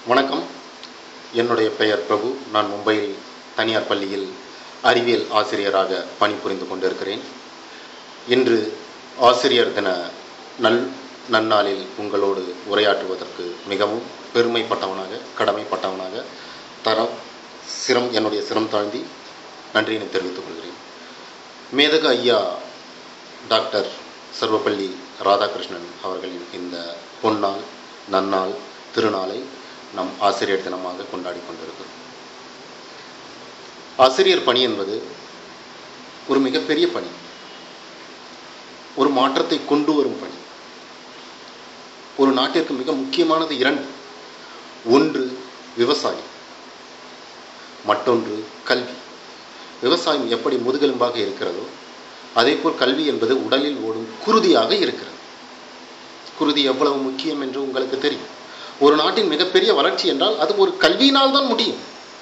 வணக்கம் என்னுடைய பெயர் பிரபு நான் மும்பையில் தனியார் பள்ளியில் அறிவியல் ஆசிரியராக பணிபுரிந்து கொண்டிருக்கிறேன் இன்று ஆசிரியர் தின நல் நன்னாளில் உங்களோடு உரையாற்றுவதற்கு மிகவும் பெருமைப்பட்டவனாக கடமைப்பட்டவனாக தரம் சிரம் என்னுடைய சிரம் தாழ்ந்தி நன்றியினை தெரிவித்துக் கொள்கிறேன் மேதக ஐயா டாக்டர் சர்வப்பள்ளி ராதாகிருஷ்ணன் அவர்களின் இந்த பொன்னாள் நன்னாள் திருநாளை நம் ஆசிரியர் தினமாக கொண்டாடி கொண்டிருக்கிறோம் ஆசிரியர் பணி என்பது ஒரு மிகப்பெரிய பணி ஒரு மாற்றத்தை கொண்டு வரும் பணி ஒரு நாட்டிற்கு மிக முக்கியமானது இரண்டு ஒன்று விவசாயம் மற்றொன்று கல்வி விவசாயம் எப்படி முதுகெலும்பாக இருக்கிறதோ அதேபோல் கல்வி என்பது உடலில் ஓடும் குருதியாக இருக்கிறது குருதி எவ்வளவு முக்கியம் என்று உங்களுக்கு தெரியும் ஒரு நாட்டின் மிகப்பெரிய வளர்ச்சி என்றால் அது ஒரு கல்வியினால் தான் முடியும்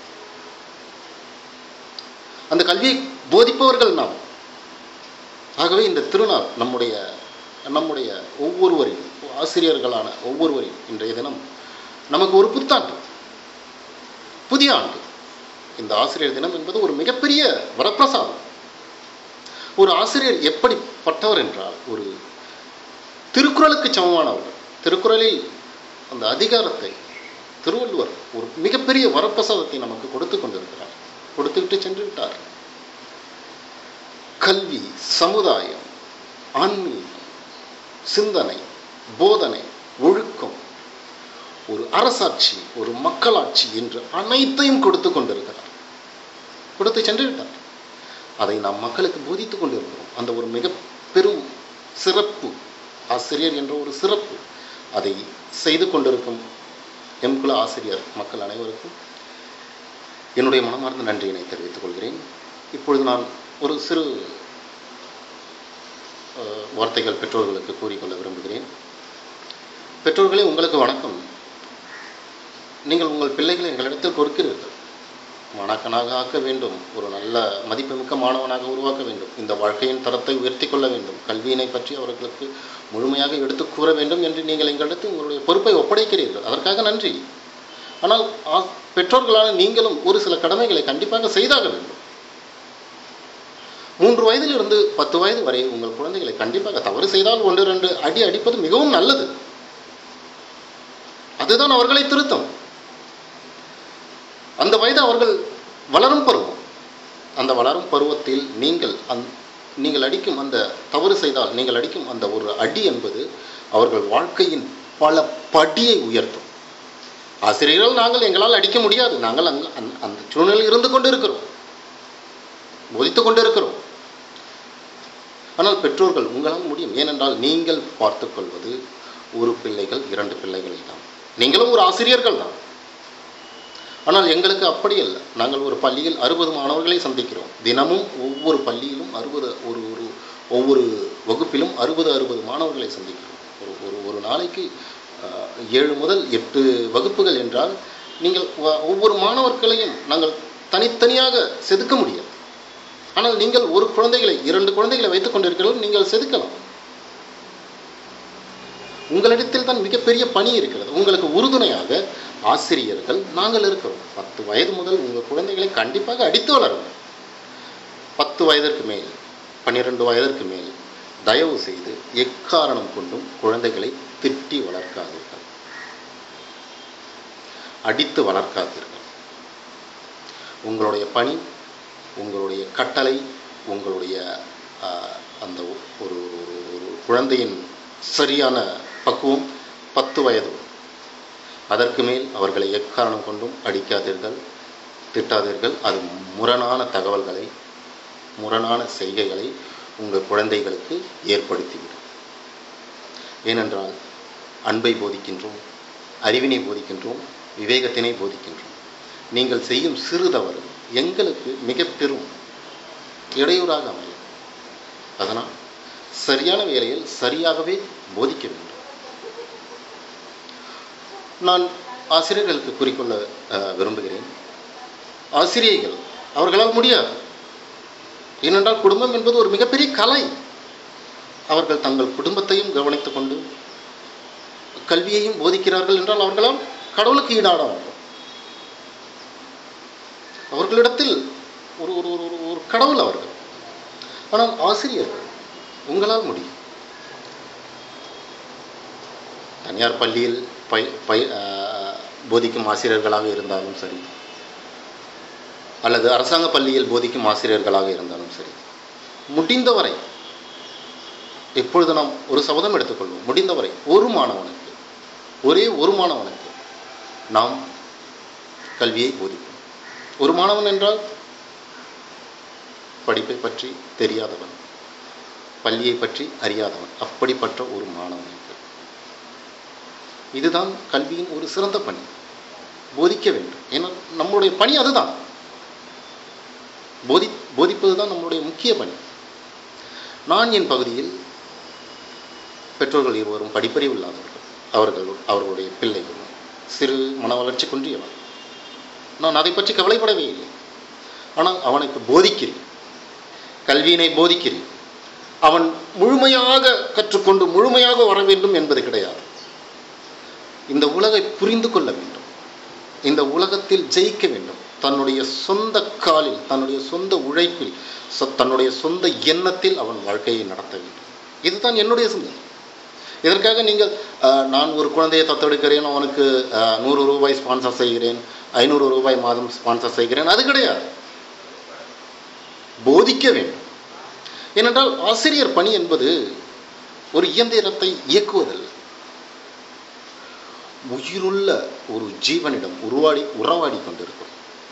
அந்த கல்வியை போதிப்பவர்கள் நாம் ஆகவே இந்த திருநாள் நம்முடைய நம்முடைய ஒவ்வொருவரையும் ஆசிரியர்களான ஒவ்வொருவரையும் இன்றைய தினம் நமக்கு ஒரு புத்தாண்டு புதிய ஆண்டு இந்த ஆசிரியர் தினம் என்பது ஒரு மிகப்பெரிய வரப்பிரசாதம் ஒரு ஆசிரியர் எப்படிப்பட்டவர் என்றால் ஒரு திருக்குறளுக்கு சமமானவர் திருக்குறளில் அந்த அதிகாரத்தை திருவள்ளுவர் ஒரு மிகப்பெரிய வரப்பிரசாதத்தை நமக்கு கொடுத்து கொண்டிருக்கிறார் கொடுத்துவிட்டு சென்று விட்டார் கல்வி சமுதாயம் ஆன்மீகம் சிந்தனை போதனை ஒழுக்கம் ஒரு அரசாட்சி ஒரு மக்களாட்சி என்று அனைத்தையும் கொடுத்து கொண்டிருக்கிறார் கொடுத்து சென்று விட்டார் அதை நாம் மக்களுக்கு போதித்துக் கொண்டிருக்கிறோம் அந்த ஒரு மிக பெரும் சிறப்பு ஆசிரியர் என்ற ஒரு சிறப்பு அதை செய்து கொண்டிருக்கும் எம்குல ஆசிரியர் மக்கள் அனைவருக்கும் என்னுடைய மனமார்ந்த நன்றியினை தெரிவித்துக் கொள்கிறேன் இப்பொழுது நான் ஒரு சிறு வார்த்தைகள் பெற்றோர்களுக்கு கூறிக்கொள்ள விரும்புகிறேன் பெற்றோர்களே உங்களுக்கு வணக்கம் நீங்கள் உங்கள் பிள்ளைகளை எங்களிடத்தில் கொடுக்கிறீர்கள் மாணாக்கனாக ஆக்க வேண்டும் ஒரு நல்ல மதிப்புமிக்க மாணவனாக உருவாக்க வேண்டும் இந்த வாழ்க்கையின் தரத்தை உயர்த்தி கொள்ள வேண்டும் கல்வியினை பற்றி அவர்களுக்கு முழுமையாக எடுத்து கூற வேண்டும் என்று நீங்கள் எங்களிடத்தில் உங்களுடைய பொறுப்பை ஒப்படைக்கிறீர்கள் அதற்காக நன்றி ஆனால் பெற்றோர்களான நீங்களும் ஒரு சில கடமைகளை கண்டிப்பாக செய்தாக வேண்டும் மூன்று வயதிலிருந்து பத்து வயது வரை உங்கள் குழந்தைகளை கண்டிப்பாக தவறு செய்தால் ஒன்று ரெண்டு அடி அடிப்பது மிகவும் நல்லது அதுதான் அவர்களை திருத்தம் அந்த வயது அவர்கள் வளரும் பருவம் அந்த வளரும் பருவத்தில் நீங்கள் அந் நீங்கள் அடிக்கும் அந்த தவறு செய்தால் நீங்கள் அடிக்கும் அந்த ஒரு அடி என்பது அவர்கள் வாழ்க்கையின் பல படியை உயர்த்தும் ஆசிரியர்கள் நாங்கள் எங்களால் அடிக்க முடியாது நாங்கள் அங்கு அந்த சூழ்நிலையில் இருந்து கொண்டு இருக்கிறோம் போதித்து கொண்டு இருக்கிறோம் ஆனால் பெற்றோர்கள் உங்களால் முடியும் ஏனென்றால் நீங்கள் பார்த்து கொள்வது ஒரு பிள்ளைகள் இரண்டு பிள்ளைகளை தான் நீங்களும் ஒரு ஆசிரியர்கள் தான் ஆனால் எங்களுக்கு அப்படி இல்லை நாங்கள் ஒரு பள்ளியில் அறுபது மாணவர்களை சந்திக்கிறோம் தினமும் ஒவ்வொரு பள்ளியிலும் அறுபது ஒரு ஒரு ஒவ்வொரு வகுப்பிலும் அறுபது அறுபது மாணவர்களை சந்திக்கிறோம் ஒரு ஒரு ஒரு நாளைக்கு ஏழு முதல் எட்டு வகுப்புகள் என்றால் நீங்கள் ஒவ்வொரு மாணவர்களையும் நாங்கள் தனித்தனியாக செதுக்க முடியாது ஆனால் நீங்கள் ஒரு குழந்தைகளை இரண்டு குழந்தைகளை வைத்துக் கொண்டிருக்கிறோம் நீங்கள் செதுக்கலாம் உங்களிடத்தில் தான் மிகப்பெரிய பணி இருக்கிறது உங்களுக்கு உறுதுணையாக ஆசிரியர்கள் நாங்கள் இருக்கிறோம் பத்து வயது முதல் உங்கள் குழந்தைகளை கண்டிப்பாக அடித்து வளருங்க பத்து வயதிற்கு மேல் பன்னிரெண்டு வயதிற்கு மேல் தயவு செய்து எக்காரணம் கொண்டும் குழந்தைகளை திட்டி வளர்க்காதீர்கள் அடித்து வளர்க்காதீர்கள் உங்களுடைய பணி உங்களுடைய கட்டளை உங்களுடைய அந்த ஒரு ஒரு குழந்தையின் சரியான பக்குவம் பத்து வயது அதற்கு மேல் அவர்களை எக்காரணம் கொண்டும் அடிக்காதீர்கள் திட்டாதீர்கள் அது முரணான தகவல்களை முரணான செய்கைகளை உங்கள் குழந்தைகளுக்கு ஏற்படுத்திவிடும் ஏனென்றால் அன்பை போதிக்கின்றோம் அறிவினை போதிக்கின்றோம் விவேகத்தினை போதிக்கின்றோம் நீங்கள் செய்யும் சிறு தவறு எங்களுக்கு மிக பெரும் இடையூறாக அமையும் அதனால் சரியான வேலையில் சரியாகவே போதிக்க வேண்டும் நான் ஆசிரியர்களுக்கு கூறிக்கொள்ள விரும்புகிறேன் ஆசிரியர்கள் அவர்களால் முடியாது ஏனென்றால் குடும்பம் என்பது ஒரு மிகப்பெரிய கலை அவர்கள் தங்கள் குடும்பத்தையும் கவனித்துக் கொண்டு கல்வியையும் போதிக்கிறார்கள் என்றால் அவர்களால் கடவுளுக்கு ஈடான வாழ்வோம் அவர்களிடத்தில் ஒரு ஒரு ஒரு ஒரு- ஒரு கடவுள் அவர்கள் ஆனால் ஆசிரியர்கள் உங்களால் முடியும் தனியார் பள்ளியில் பை பை ஆஹ், போதிக்கும் ஆசிரியர்களாக இருந்தாலும் சரி அல்லது அரசாங்க பள்ளியில் போதிக்கும் ஆசிரியர்களாக இருந்தாலும் சரி முடிந்தவரை எப்பொழுது நாம் ஒரு சபதம் எடுத்துக்கொள்வோம் முடிந்தவரை ஒரு மாணவனுக்கு ஒரே ஒரு மாணவனுக்கு நாம் கல்வியை போதிப்போம் ஒரு மாணவன் என்றால் படிப்பை பற்றி தெரியாதவன் பள்ளியை பற்றி அறியாதவன் அப்படிப்பட்ட ஒரு மாணவனுக்கு இதுதான் கல்வியின் ஒரு சிறந்த பணி போதிக்க வேண்டும் ஏன்னா நம்முடைய பணி அதுதான் போதி போதிப்பது தான் நம்முடைய முக்கிய பணி நான் என் பகுதியில் பெற்றோர்கள் இருவரும் படிப்பறிவு இல்லாதவர்கள் அவர்கள் அவர்களுடைய பிள்ளைகள் சிறு மன வளர்ச்சி குன்றியவன் நான் அதை பற்றி கவலைப்படவே இல்லை ஆனால் அவனுக்கு போதிக்கிறேன் கல்வியினை போதிக்கிறேன் அவன் முழுமையாக கற்றுக்கொண்டு முழுமையாக வர வேண்டும் என்பது கிடையாது இந்த உலகை புரிந்து கொள்ள வேண்டும் இந்த உலகத்தில் ஜெயிக்க வேண்டும் தன்னுடைய சொந்த காலில் தன்னுடைய சொந்த உழைப்பில் சொ- தன்னுடைய சொந்த எண்ணத்தில் அவன் வாழ்க்கையை நடத்த வேண்டும் இதுதான் என்னுடைய சிந்தனை இதற்காக நீங்கள் அஹ், நான் ஒரு குழந்தையை தத்தெடுக்கிறேன் அவனுக்கு அஹ், நூறு ரூபாய் ஸ்பான்சர் செய்கிறேன் ஐநூறு ரூபாய் மாதம் ஸ்பான்சர் செய்கிறேன் அது கிடையாது போதிக்க வேண்டும் ஏனென்றால் ஆசிரியர் பணி என்பது ஒரு இயந்திரத்தை இயக்குவதல்ல உயிருள்ள ஒரு ஜீவனிடம் உருவாடி உறவாடி கொண்டிருக்கும்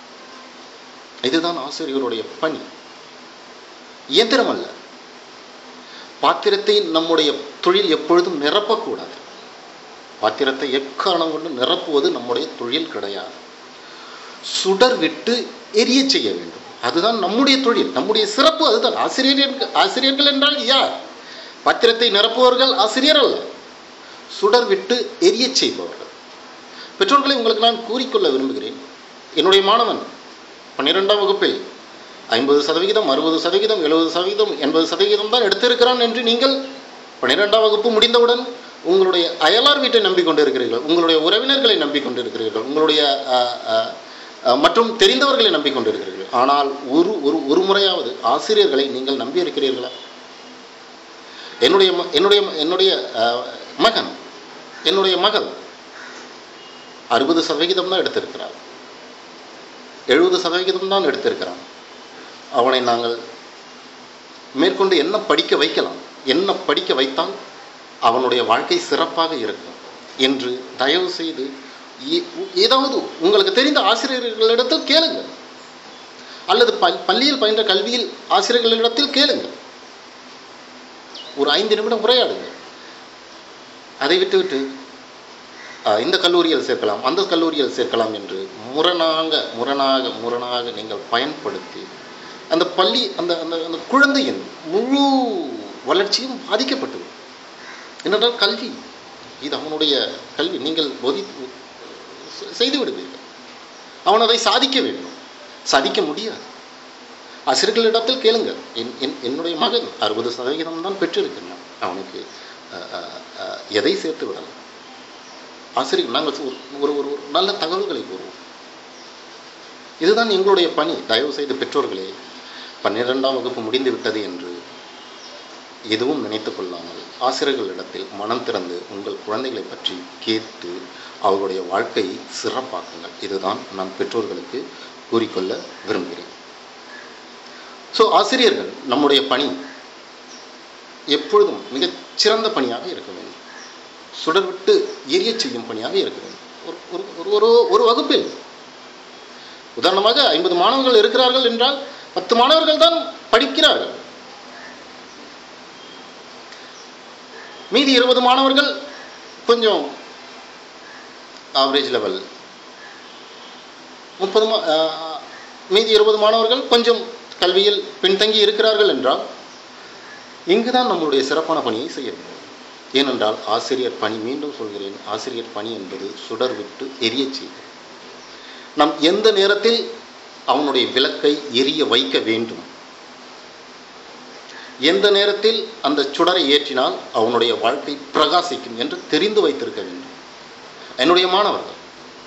இதுதான் ஆசிரியருடைய பணி இயந்திரம் அல்ல பாத்திரத்தை நம்முடைய தொழில் எப்பொழுதும் நிரப்பக்கூடாது பாத்திரத்தை எக்காரணம் கொண்டு நிரப்புவது நம்முடைய தொழில் கிடையாது சுடர் விட்டு எரிய செய்ய வேண்டும் அதுதான் நம்முடைய தொழில் நம்முடைய சிறப்பு அதுதான் ஆசிரியர்கள் ஆசிரியர்கள் என்றால் யார் பாத்திரத்தை நிரப்புபவர்கள் ஆசிரியர் அல்ல சுடர் விட்டு எரிய செய்பவர்கள் பெற்றோர்களை உங்களுக்கு நான் கூறிக்கொள்ள விரும்புகிறேன் என்னுடைய மாணவன் பன்னிரெண்டாம் வகுப்பில் ஐம்பது சதவிகிதம் அறுபது சதவீதம் எழுபது சதவீதம் எண்பது சதவீதம் தான் எடுத்திருக்கிறான் என்று நீங்கள் பன்னிரெண்டாம் வகுப்பு முடிந்தவுடன் உங்களுடைய அயலார் வீட்டை நம்பிக்கொண்டு இருக்கிறீர்கள் உங்களுடைய உறவினர்களை நம்பிக்கொண்டு இருக்கிறீர்கள் உங்களுடைய அஹ், அஹ், அஹ், மற்றும் தெரிந்தவர்களை நம்பிக்கொண்டு இருக்கிறீர்கள் ஆனால் ஒரு ஒரு ஒரு முறையாவது ஆசிரியர்களை நீங்கள் நம்பி இருக்கிறீர்களா என்னுடைய ம- என்னுடைய என்னுடைய அஹ், மகன் என்னுடைய மகள் அறுபது சதவிகிதம் தான் எடுத்திருக்கிறார் எழுபது சதவிகிதம் தான் எடுத்திருக்கிறான் அவனை நாங்கள் மேற்கொண்டு என்ன படிக்க வைக்கலாம் என்ன படிக்க வைத்தால் அவனுடைய வாழ்க்கை சிறப்பாக இருக்கும் என்று தயவு செய்து ஏ- ஏதாவது உங்களுக்கு தெரிந்த ஆசிரியர்களிடத்தில் கேளுங்கள் அல்லது பல் பள்ளியில் பயின்ற கல்வியில் ஆசிரியர்களிடத்தில் கேளுங்கள் ஒரு ஐந்து நிமிடம் உரையாடுங்கள் அதை விட்டுவிட்டு அஹ், இந்த கல்லூரியில் சேர்க்கலாம் அந்த கல்லூரியில் சேர்க்கலாம் என்று முரணாக முரணாக முரணாக நீங்கள் பயன்படுத்தி அந்த பள்ளி அந்த அந்த அந்த குழந்தையின் முழு வளர்ச்சியும் பாதிக்கப்பட்டது என்னென்றால் கல்வி இது அவனுடைய கல்வி நீங்கள் போதி செய்து விடுவீர்கள் அவன் அதை சாதிக்க வேண்டும் சாதிக்க முடியாது ஆசிரியர்களிடத்தில் கேளுங்கள் என் என் என்னுடைய மகன் அறுபது சதவிகிதம் தான் பெற்றிருக்கிறான் அவனுக்கு அஹ், அஹ், அஹ், எதை சேர்த்து விடலாம் ஆசிரியர் நாங்கள் ஒரு ஒரு ஒரு ஒரு நல்ல தகவல்களை கூறுவோம் இதுதான் எங்களுடைய பணி தயவு செய்து பெற்றோர்களே பன்னிரெண்டாம் வகுப்பு முடிந்து விட்டது என்று எதுவும் நினைத்து கொள்ளாமல் ஆசிரியர்களிடத்தில் மனம் திறந்து உங்கள் குழந்தைகளை பற்றி கேட்டு அவர்களுடைய வாழ்க்கையை சிறப்பாக்குங்கள் இதுதான் நான் பெற்றோர்களுக்கு கூறிக்கொள்ள விரும்புகிறேன் ஸோ ஆசிரியர்கள் நம்முடைய பணி எப்பொழுதும் மிகச் சிறந்த பணியாக இருக்க வேண்டும் சுடர் விட்டு எரியச் செய்யும் பணியாக இருக்க வேண்டும் ஒரு ஒரு ஒரு ஒரு ஒரு வகுப்பில் உதாரணமாக ஐம்பது மாணவர்கள் இருக்கிறார்கள் என்றால் பத்து மாணவர்கள் தான் படிக்கிறார்கள் மீதி இருபது மாணவர்கள் கொஞ்சம் ஆவரேஜ் லெவல் முப்பது மா ஆஹ், மீதி இருபது மாணவர்கள் கொஞ்சம் கல்வியில் பின்தங்கி இருக்கிறார்கள் என்றால் இங்குதான் நம்மளுடைய சிறப்பான பணியை செய்ய வேண்டும் ஏனென்றால் ஆசிரியர் பணி மீண்டும் சொல்கிறேன் ஆசிரியர் பணி என்பது சுடர் விட்டு எரியச் செய்வது நாம் எந்த நேரத்தில் அவனுடைய விளக்கை எரிய வைக்க வேண்டும் எந்த நேரத்தில் அந்த சுடரை ஏற்றினால் அவனுடைய வாழ்க்கை பிரகாசிக்கும் என்று தெரிந்து வைத்திருக்க வேண்டும் என்னுடைய மாணவர்கள்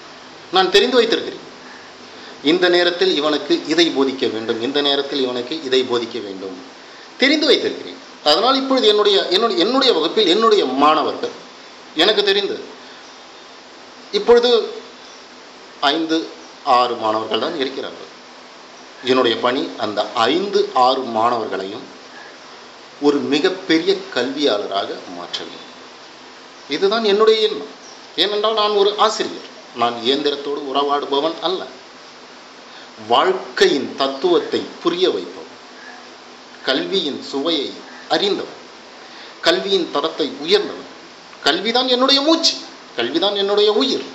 நான் தெரிந்து வைத்திருக்கிறேன் இந்த நேரத்தில் இவனுக்கு இதை போதிக்க வேண்டும் இந்த நேரத்தில் இவனுக்கு இதை போதிக்க வேண்டும் தெரிந்து வைத்திருக்கிறேன் அதனால் இப்பொழுது என்னுடைய என்னுடைய என்னுடைய வகுப்பில் என்னுடைய மாணவர்கள் எனக்கு தெரிந்து இப்பொழுது ஐந்து ஆறு மாணவர்கள் தான் இருக்கிறார்கள் என்னுடைய பணி அந்த ஐந்து ஆறு மாணவர்களையும் ஒரு மிகப்பெரிய கல்வியாளராக மாற்ற வேண்டும் இதுதான் என்னுடைய எண்ணம் ஏனென்றால் நான் ஒரு ஆசிரியர் நான் இயந்திரத்தோடு உறவாடுபவன் அல்ல வாழ்க்கையின் தத்துவத்தை புரிய வைப்பவன் கல்வியின் சுவையை அறிந்தவன் கல்வியின் தரத்தை உயர்ந்தவன் கல்விதான் என்னுடைய மூச்சு கல்விதான் என்னுடைய உயிர்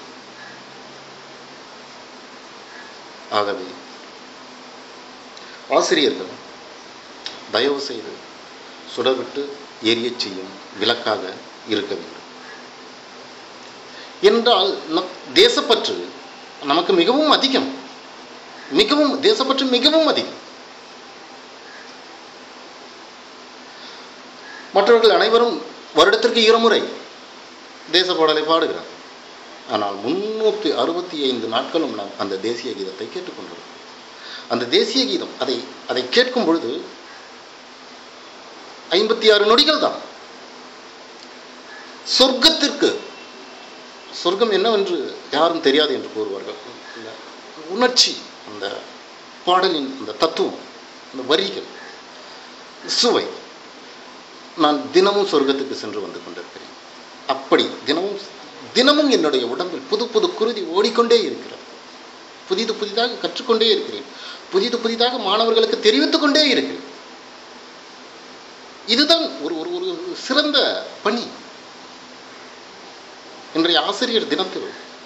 ஆகவே ஆசிரியர்கள் தயவு செய்து சுடர்விட்டு எரியச் செய்யும் விளக்காக இருக்க வேண்டும் என்றால் நம் தேசப்பற்று நமக்கு மிகவும் அதிகம் மிகவும் தேசப்பற்று மிகவும் அதிகம் மற்றவர்கள் அனைவரும் வருடத்திற்கு இருமுறை தேச பாடலை பாடுகிறார் ஆனால் முன்னூற்றி அறுபத்தி ஐந்து நாட்களும் நாம் அந்த தேசிய கீதத்தை கேட்டுக்கொண்டிருக்கிறோம் அந்த தேசிய கீதம் அதை அதை கேட்கும் பொழுது ஐம்பத்தி ஆறு நொடிகள் தான் சொர்க்கத்திற்கு சொர்க்கம் என்னவென்று யாரும் தெரியாது என்று கூறுவார்கள் இந்த உணர்ச்சி அந்த பாடலின் அந்த தத்துவம் அந்த வரிகள் சுவை நான் தினமும் சொர்க்கத்துக்கு சென்று வந்து கொண்டிருக்கிறேன் அப்படி தினமும் தினமும் என்னுடைய உடம்பில் புது புது குருதி ஓடிக்கொண்டே இருக்கிறது புதிது புதிதாக கற்றுக்கொண்டே இருக்கிறேன் புதிது புதிதாக மாணவர்களுக்கு தெரிவித்துக் கொண்டே இருக்கிறேன் இதுதான் ஒரு ஒரு ஒரு சிறந்த பணி இன்றைய ஆசிரியர் தினத்தில்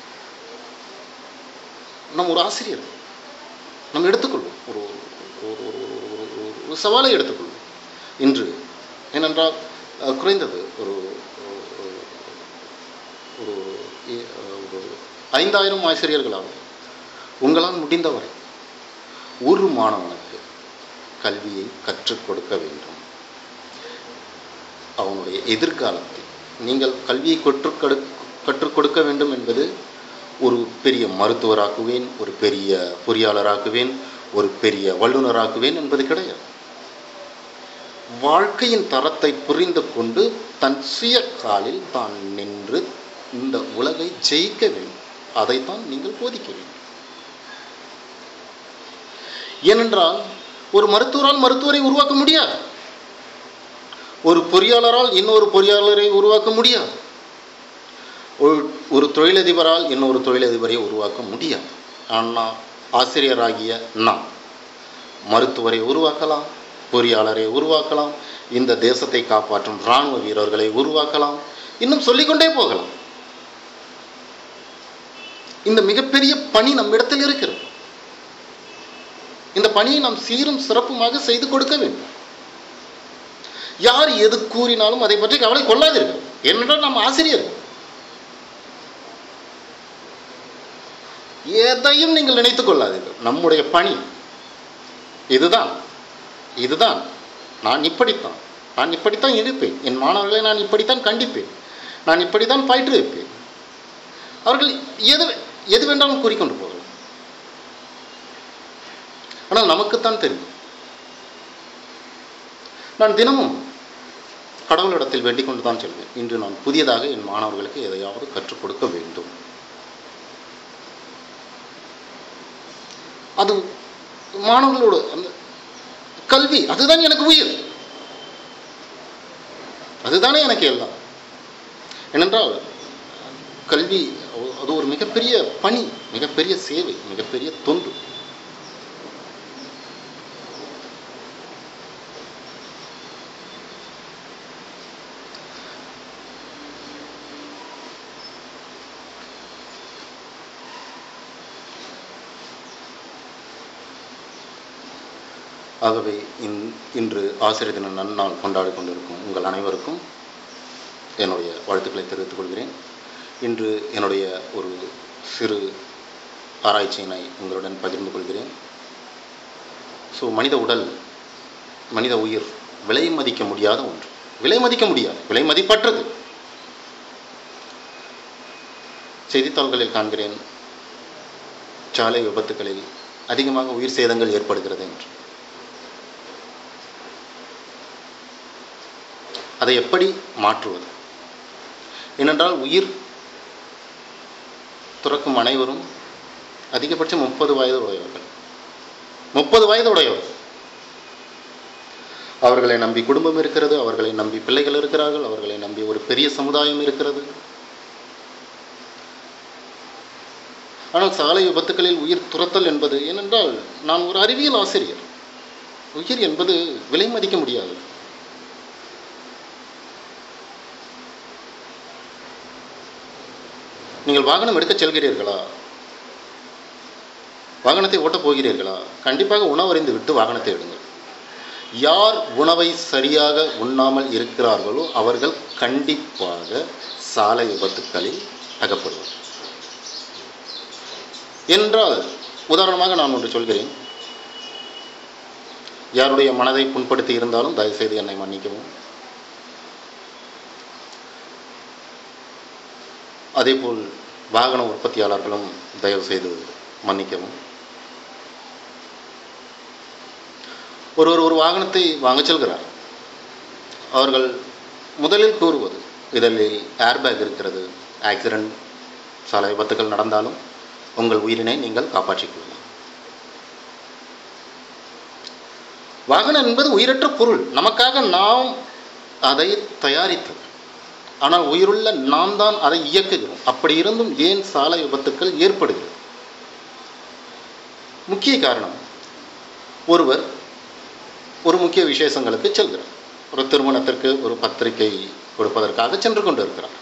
நம் ஒரு ஆசிரியர் நம்ம எடுத்துக்கொள்வோம் ஒரு ஒரு ஒரு ஒரு ஒரு ஒரு ஒரு சவாலை எடுத்துக்கொள்வோம் இன்று ஏனென்றால் அஹ், குறைந்தது ஒரு ஒரு- ஒரு இ- ஒரு ஐந்தாயிரம் ஆசிரியர்களாகும் உங்களால் முடிந்தவரை ஒரு மாணவனுக்கு கல்வியை கற்றுக் கொடுக்க வேண்டும் அவனுடைய எதிர்காலத்தில் நீங்கள் கல்வியை கற்றுக் கொடு கற்றுக் கொடுக்க வேண்டும் என்பது ஒரு பெரிய மருத்துவராக்குவேன் ஒரு பெரிய பொறியாளராக்குவேன் ஒரு பெரிய வல்லுநராக்குவேன் என்பது கிடையாது வாழ்க்கையின் தரத்தை புரிந்து கொண்டு தன் சுய காலில் தான் நின்று இந்த உலகை ஜெயிக்க வேண்டும் அதைத்தான் நீங்கள் போதிக்க வேண்டும் ஏனென்றால் ஒரு மருத்துவரால் மருத்துவரை உருவாக்க முடியாது ஒரு பொறியாளரால் இன்னொரு பொறியாளரை உருவாக்க முடியாது ஒரு ஒரு தொழிலதிபரால் இன்னொரு தொழிலதிபரை உருவாக்க முடியாது ஆனால் ஆசிரியராகிய நாம் மருத்துவரை உருவாக்கலாம் பொறியாளரை உருவாக்கலாம் இந்த தேசத்தை காப்பாற்றும் இராணுவ வீரர்களை உருவாக்கலாம் இன்னும் சொல்லிக்கொண்டே போகலாம் இந்த மிகப்பெரிய பணி நம்மிடத்தில் இருக்கிறது இந்த பணியை நாம் சீரும் சிறப்புமாக செய்து கொடுக்க வேண்டும் யார் எது கூறினாலும் அதை பற்றி கவலை கொள்ளாதீர்கள் ஏனென்றால் நாம் ஆசிரியர்கள் எதையும் நீங்கள் நினைத்துக் கொள்ளாதீர்கள் நம்முடைய பணி இதுதான் இதுதான் நான் இப்படித்தான் நான் இப்படித்தான் இருப்பேன் என் மாணவர்களை நான் இப்படித்தான் கண்டிப்பேன் நான் இப்படித்தான் பயிற்றுவிப்பேன் அவர்கள் எது எது வேண்டாலும் கூறிக்கொண்டு போகலாம் ஆனால் நமக்குத்தான் தெரியும் நான் தினமும் கடவுளிடத்தில் வேண்டிக் கொண்டு தான் செல்வேன் இன்று நான் புதியதாக என் மாணவர்களுக்கு எதையாவது கற்றுக் கொடுக்க வேண்டும் அது மாணவர்களோடு அந்த கல்வி அதுதான் எனக்கு உயிர் அதுதானே எனக்கு எல்லாம் ஏனென்றால் கல்வி அது ஒரு மிகப்பெரிய பணி மிகப்பெரிய சேவை மிகப்பெரிய தொண்டு ஆகவே இன் இன்று ஆசிரியர் தின நன்னாள் கொண்டாடி கொண்டிருக்கும் உங்கள் அனைவருக்கும் என்னுடைய வாழ்த்துக்களை தெரிவித்துக் கொள்கிறேன் இன்று என்னுடைய ஒரு சிறு ஆராய்ச்சியினை உங்களுடன் பகிர்ந்து கொள்கிறேன் ஸோ மனித உடல் மனித உயிர் விலை மதிக்க முடியாத ஒன்று விலை மதிக்க முடியாது விலை மதிப்பற்றது செய்தித்தாள்களில் காண்கிறேன் சாலை விபத்துகளில் அதிகமாக உயிர் சேதங்கள் ஏற்படுகிறது என்று அதை எப்படி மாற்றுவது ஏனென்றால் உயிர் துறக்கும் அனைவரும் அதிகபட்சம் முப்பது வயது உடையவர்கள் முப்பது வயது உடையவர்கள் அவர்களை நம்பி குடும்பம் இருக்கிறது அவர்களை நம்பி பிள்ளைகள் இருக்கிறார்கள் அவர்களை நம்பி ஒரு பெரிய சமுதாயம் இருக்கிறது ஆனால் சாலை விபத்துகளில் உயிர் துரத்தல் என்பது ஏனென்றால் நான் ஒரு அறிவியல் ஆசிரியர் உயிர் என்பது விலை மதிக்க முடியாது நீங்கள் வாகனம் எடுக்கச் செல்கிறீர்களா வாகனத்தை ஓட்டப் போகிறீர்களா கண்டிப்பாக உணவறிந்து விட்டு வாகனத்தை எடுங்கள் யார் உணவை சரியாக உண்ணாமல் இருக்கிறார்களோ அவர்கள் கண்டிப்பாக சாலை விபத்துக்களில் அகப்படுவார் என்றால் உதாரணமாக நான் ஒன்று சொல்கிறேன் யாருடைய மனதை புண்படுத்தி இருந்தாலும் தயவுசெய்து என்னை மன்னிக்கவும் அதேபோல் வாகன உற்பத்தியாளர்களும் தயவு செய்து மன்னிக்கவும் ஒருவர் ஒரு வாகனத்தை வாங்கச் செல்கிறார் அவர்கள் முதலில் கூறுவது இதில் ஏர்பேக் இருக்கிறது ஆக்சிடென்ட் சாலை விபத்துகள் நடந்தாலும் உங்கள் உயிரினை நீங்கள் காப்பாற்றிக் கொள்ளலாம் வாகனம் என்பது உயிரற்ற பொருள் நமக்காக நாம் அதை தயாரித்தது ஆனால் உயிருள்ள நாம் தான் அதை இயக்குகிறோம் அப்படி இருந்தும் ஏன் சாலை விபத்துக்கள் ஏற்படுகிறது முக்கிய காரணம் ஒருவர் ஒரு முக்கிய விசேஷங்களுக்கு செல்கிறார் ஒரு திருமணத்திற்கு ஒரு பத்திரிகை கொடுப்பதற்காக சென்று கொண்டு இருக்கிறார்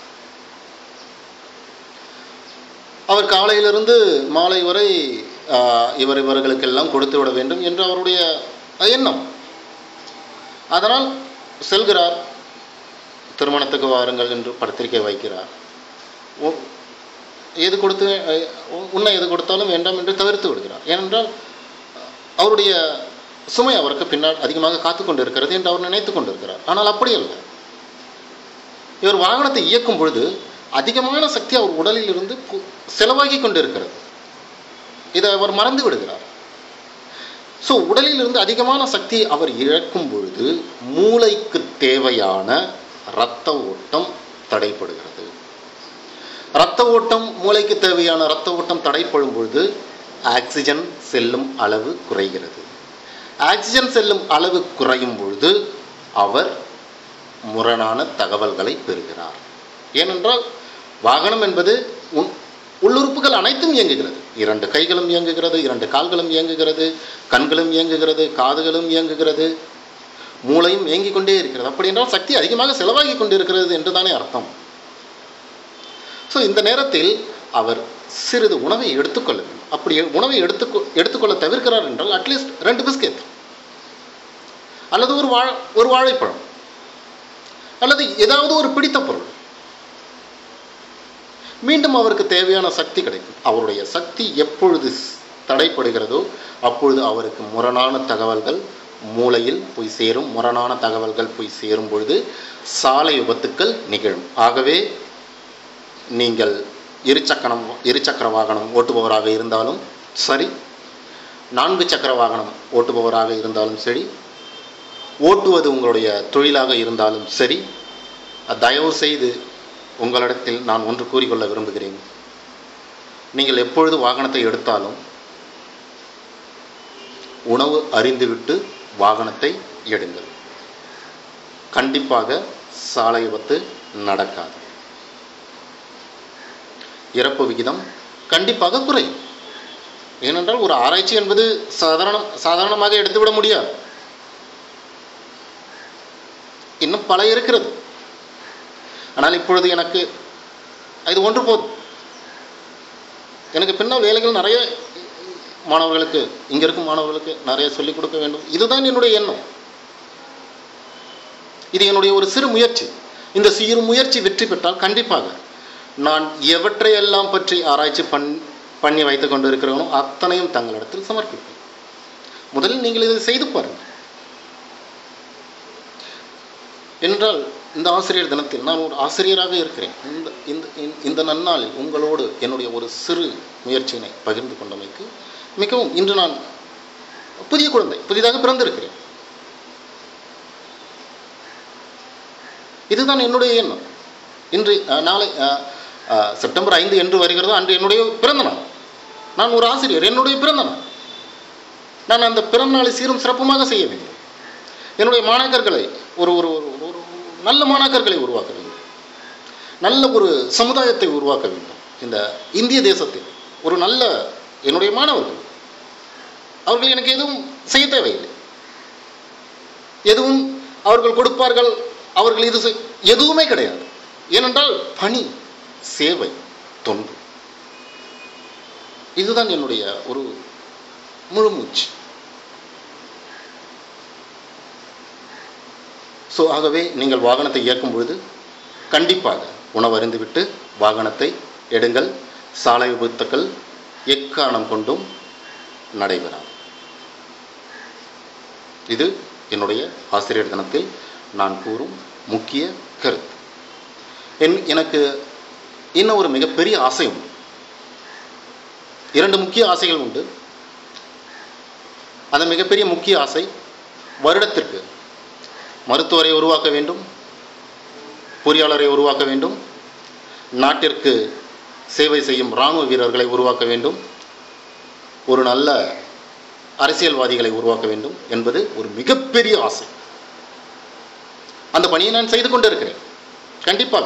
அவர் காலையிலிருந்து மாலை வரை ஆஹ், இவர் இவர்களுக்கெல்லாம் கொடுத்து விட வேண்டும் என்று அவருடைய எண்ணம் அதனால் செல்கிறார் திருமணத்துக்கு வாருங்கள் என்று பத்திரிகை வைக்கிறார் உ- எது கொடுத்து அஹ், உ- உன்னை எது கொடுத்தாலும் வேண்டாம் என்று தவிர்த்து விடுகிறார் ஏனென்றால் அவருடைய சுமை அவருக்கு பின்னால் அதிகமாக காத்து கொண்டு இருக்கிறது என்று அவர் நினைத்து கொண்டிருக்கிறார் ஆனால் அப்படி அல்ல இவர் வாகனத்தை இயக்கும் பொழுது அதிகமான சக்தி அவர் உடலில் இருந்து கு- செலவாகி கொண்டிருக்கிறது இதை அவர் மறந்து விடுகிறார் ஸோ உடலில் இருந்து அதிகமான சக்தி அவர் இழக்கும் பொழுது மூளைக்கு தேவையான இரத்த ஓட்டம் தடைப்படுகிறது இரத்த ஓட்டம் மூளைக்கு தேவையான இரத்த ஓட்டம் தடைப்படும் பொழுது ஆக்சிஜன் செல்லும் அளவு குறைகிறது ஆக்சிஜன் செல்லும் அளவு குறையும் பொழுது அவர் முரணான தகவல்களை பெறுகிறார் ஏனென்றால் வாகனம் என்பது உன் உள்ளுறுப்புகள் அனைத்தும் இயங்குகிறது இரண்டு கைகளும் இயங்குகிறது இரண்டு கால்களும் இயங்குகிறது கண்களும் இயங்குகிறது காதுகளும் இயங்குகிறது மூளையும் இயங்கிக் கொண்டே இருக்கிறது அப்படி என்றால் சக்தி அதிகமாக செலவாகி கொண்டிருக்கிறது என்று தானே அர்த்தம் ஸோ இந்த நேரத்தில் அவர் சிறிது உணவை எடுத்துக்கொள்ள வேண்டும் அப்படி உணவை எடுத்துக்கொ எடுத்துக்கொள்ள தவிர்க்கிறார் என்றால் அட்லீஸ்ட் ரெண்டு பிஸ்கெட் அல்லது ஒரு வாழை ஒரு வாழைப்பழம் அல்லது ஏதாவது ஒரு பிடித்த பொருள் மீண்டும் அவருக்கு தேவையான சக்தி கிடைக்கும் அவருடைய சக்தி எப்பொழுது ஸ்- தடைப்படுகிறதோ அப்பொழுது அவருக்கு முரணான தகவல்கள் மூளையில் போய் சேரும் முரணான தகவல்கள் போய் சேரும் பொழுது சாலை விபத்துக்கள் நிகழும் ஆகவே நீங்கள் இருசக்கரம் இருசக்கர வாகனம் ஓட்டுபவராக இருந்தாலும் சரி நான்கு சக்கர வாகனம் ஓட்டுபவராக இருந்தாலும் சரி ஓட்டுவது உங்களுடைய தொழிலாக இருந்தாலும் சரி தயவு செய்து உங்களிடத்தில் நான் ஒன்று கூறிக்கொள்ள விரும்புகிறேன் நீங்கள் எப்பொழுது வாகனத்தை எடுத்தாலும் உணவு அறிந்துவிட்டு வாகனத்தை எடுங்கள் கண்டிப்பாக சாலை விபத்து நடக்காது இறப்பு விகிதம் கண்டிப்பாக குறையும் ஏனென்றால் ஒரு ஆராய்ச்சி என்பது சாதாரண சாதாரணமாக எடுத்துவிட முடியாது இன்னும் பல இருக்கிறது ஆனால் இப்பொழுது எனக்கு இது ஒன்று போதும் எனக்கு பின்னால் வேலைகள் நிறைய மாணவர்களுக்கு இங்கே இருக்கும் மாணவர்களுக்கு நிறைய சொல்லிக் கொடுக்க வேண்டும் இதுதான் என்னுடைய எண்ணம் இது என்னுடைய ஒரு சிறு முயற்சி இந்த சிறு முயற்சி வெற்றி பெற்றால் கண்டிப்பாக நான் எவற்றையெல்லாம் பற்றி ஆராய்ச்சி பண் பண்ணி வைத்துக் கொண்டு இருக்கிறேனோ அத்தனையும் தங்களிடத்தில் சமர்ப்பிப்பேன் முதலில் நீங்கள் இதை செய்து பாருங்கள் என்றால் இந்த ஆசிரியர் தினத்தில் நான் ஒரு ஆசிரியராக இருக்கிறேன் இந்த இந்த இந்த- இந்த நன்னாளில் உங்களோடு என்னுடைய ஒரு சிறு முயற்சியினை பகிர்ந்து கொண்டமைக்கு மிகவும் இன்று நான் புதிய குழந்தை புதிதாக பிறந்திருக்கிறேன் இதுதான் என்னுடைய எண்ணம் இன்று அஹ், நாளை அஹ், அஹ், செப்டம்பர் ஐந்து என்று வருகிறதோ அன்று என்னுடைய பிறந்த நாள் நான் ஒரு ஆசிரியர் என்னுடைய பிறந்த நாள் நான் அந்த பிறந்த நாளை சீரும் சிறப்புமாக செய்ய வேண்டும் என்னுடைய மாணாக்கர்களை ஒரு ஒரு ஒரு ஒரு நல்ல மாணாக்கர்களை உருவாக்க வேண்டும் நல்ல ஒரு சமுதாயத்தை உருவாக்க வேண்டும் இந்த இந்திய தேசத்தில் ஒரு நல்ல என்னுடைய மாணவர்கள் அவர்கள் எனக்கு எதுவும் செய்ய தேவையில்லை எதுவும் அவர்கள் கொடுப்பார்கள் அவர்கள் இது செய்- எதுவுமே கிடையாது ஏனென்றால் பணி சேவை தொண்டு இதுதான் என்னுடைய ஒரு முழு மூச்சு ஸோ ஆகவே நீங்கள் வாகனத்தை இயக்கும் பொழுது கண்டிப்பாக உணவு அருந்துவிட்டு வாகனத்தை எடுங்கள் சாலை விபத்துக்கள் எக்காரணம் கொண்டும் நடைபெறாது இது என்னுடைய ஆசிரியர் தினத்தில் நான் கூறும் முக்கிய கருத்து என் எனக்கு இன்னும் ஒரு மிகப்பெரிய ஆசை உண்டு இரண்டு முக்கிய ஆசைகள் உண்டு அந்த மிகப்பெரிய முக்கிய ஆசை வருடத்திற்கு மருத்துவரை உருவாக்க வேண்டும் பொறியாளரை உருவாக்க வேண்டும் நாட்டிற்கு சேவை செய்யும் இராணுவ வீரர்களை உருவாக்க வேண்டும் ஒரு நல்ல அரசியல்வாதிகளை உருவாக்க வேண்டும் என்பது ஒரு மிகப்பெரிய ஆசை அந்த பணியை நான் செய்து கொண்டிருக்கிறேன் கண்டிப்பாக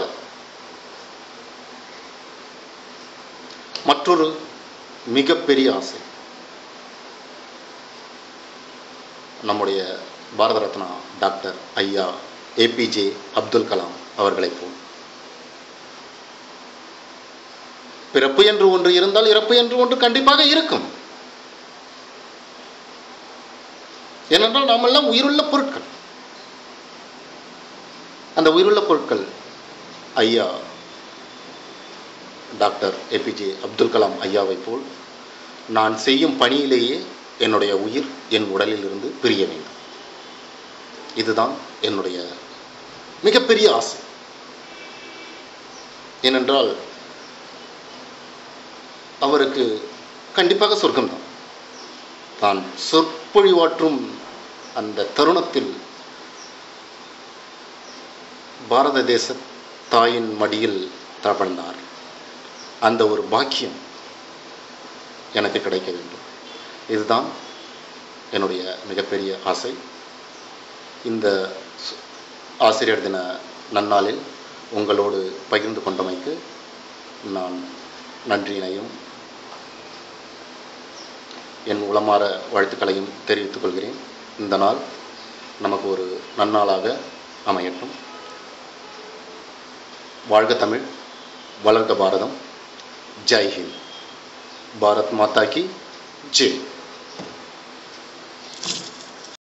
மற்றொரு மிகப்பெரிய ஆசை நம்முடைய பாரத ரத்னா டாக்டர் ஐயா ஏபிஜே அப்துல் கலாம் அவர்களைப் போல் பிறப்பு என்று ஒன்று இருந்தால் இறப்பு என்று ஒன்று கண்டிப்பாக இருக்கும் ஏனென்றால் நாமெல்லாம் உயிருள்ள பொருட்கள் அந்த உயிருள்ள பொருட்கள் ஐயா டாக்டர் ஏபிஜே அப்துல் கலாம் ஐயாவைப் போல் நான் செய்யும் பணியிலேயே என்னுடைய உயிர் என் உடலில் இருந்து பிரிய வேண்டும் இதுதான் என்னுடைய மிகப்பெரிய ஆசை ஏனென்றால் அவருக்கு கண்டிப்பாக சொர்க்கம்தான் தான் சொற்பொழிவாற்றும் அந்த தருணத்தில் பாரத தேச தாயின் மடியில் தவழ்ந்தார் அந்த ஒரு பாக்கியம் எனக்கு கிடைக்க வேண்டும் இதுதான் என்னுடைய மிகப்பெரிய ஆசை இந்த சு- ஆசிரியர் தின நன்னாளில் உங்களோடு பகிர்ந்து கொண்டமைக்கு நான் நன்றியினையும் என் உளமாற வாழ்த்துக்களையும் தெரிவித்துக் கொள்கிறேன் இந்த நாள் நமக்கு ஒரு நன்னாளாக அமையட்டும் வாழ்க தமிழ் வளர்க பாரதம் ஜெய் ஹிந்த் பாரத் மாதா கி ஜெய்